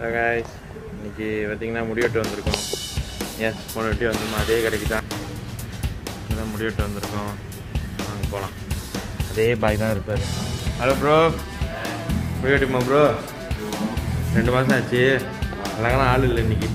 hello guys இன்னைக்கு பார்த்தீங்கன்னா முடிவெட்டு வந்திருக்கோம் எஸ் போன வெட்டி வந்தோம் அதே கடைக்கு தான் இதான் முடிவெட்டு வந்திருக்கோம் வாங்க போகலாம் அதே பாய் தான் இருப்பார் ஹலோ ப்ரோ முடிவெட்டுமா ப்ரோ ரெண்டு மாதம் ஆச்சு அழகான ஆள் இல்லை இன்னைக்கு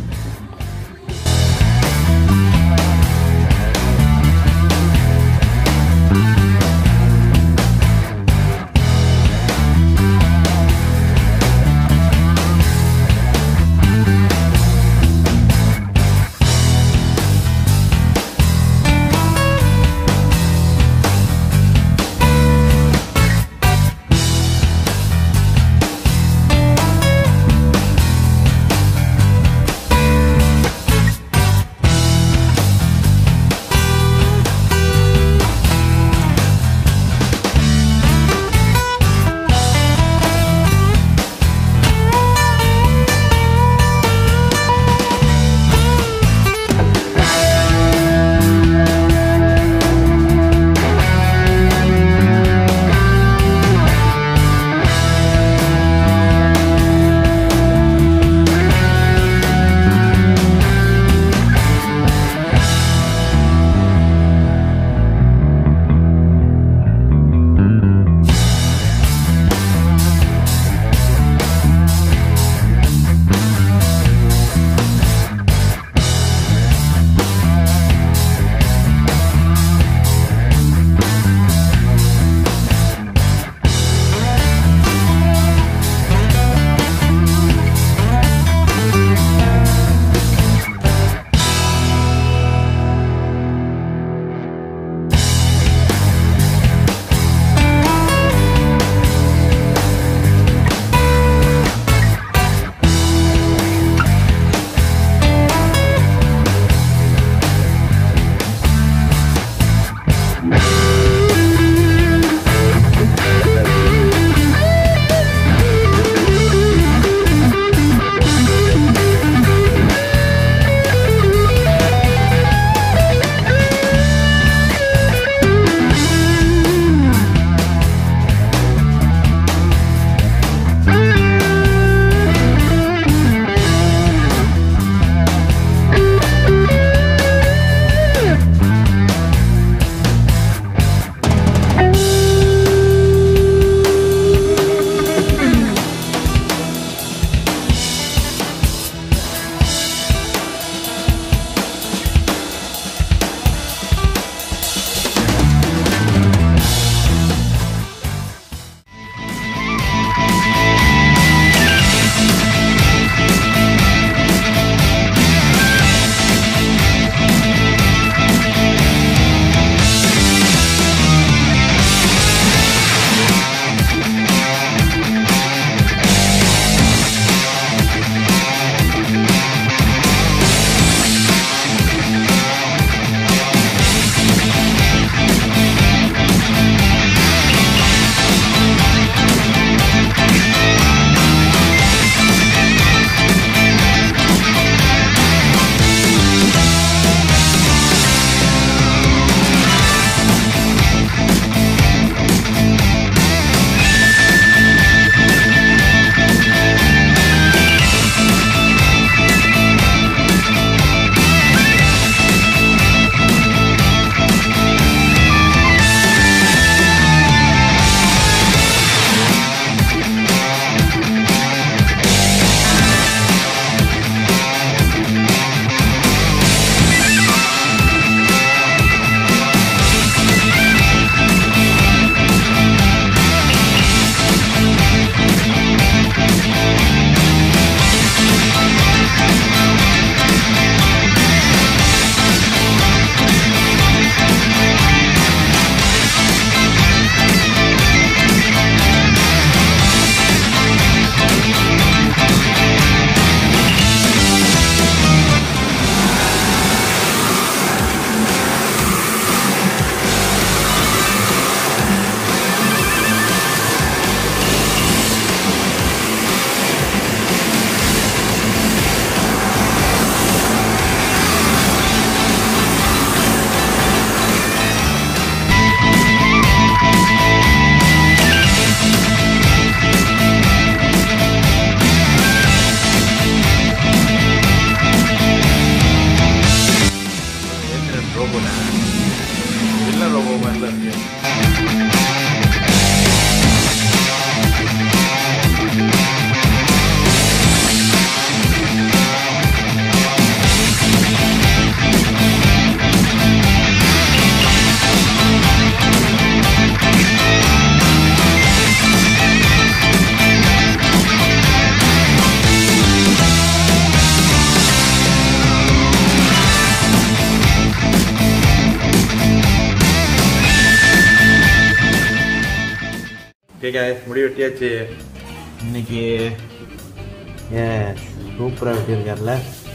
ஓகே காய்ஸ் முடி வெட்டியாச்சு இன்னைக்கு ஏன் சூப்பராக வெட்டியிருக்கார்ல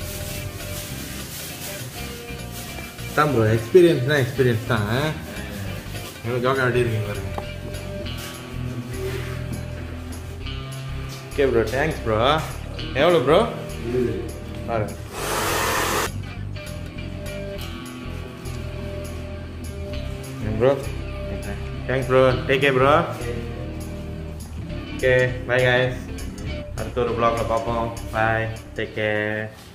தான் ப்ரோ எக்ஸ்பீரியன்ஸ்னா எக்ஸ்பீரியன்ஸ் தான் எவ்வளோ ஜோக்கா வெட்டியிருக்கீங்க பாருங்க ஓகே ப்ரோ தேங்க்ஸ் ப்ரோ எவ்வளோ ப்ரோ பாருங்க bro thanks bro take care bro okay bye guys அடுத்த ஒரு ப்ளாக்ல பார்ப்போம் பாய் டேக் கேர்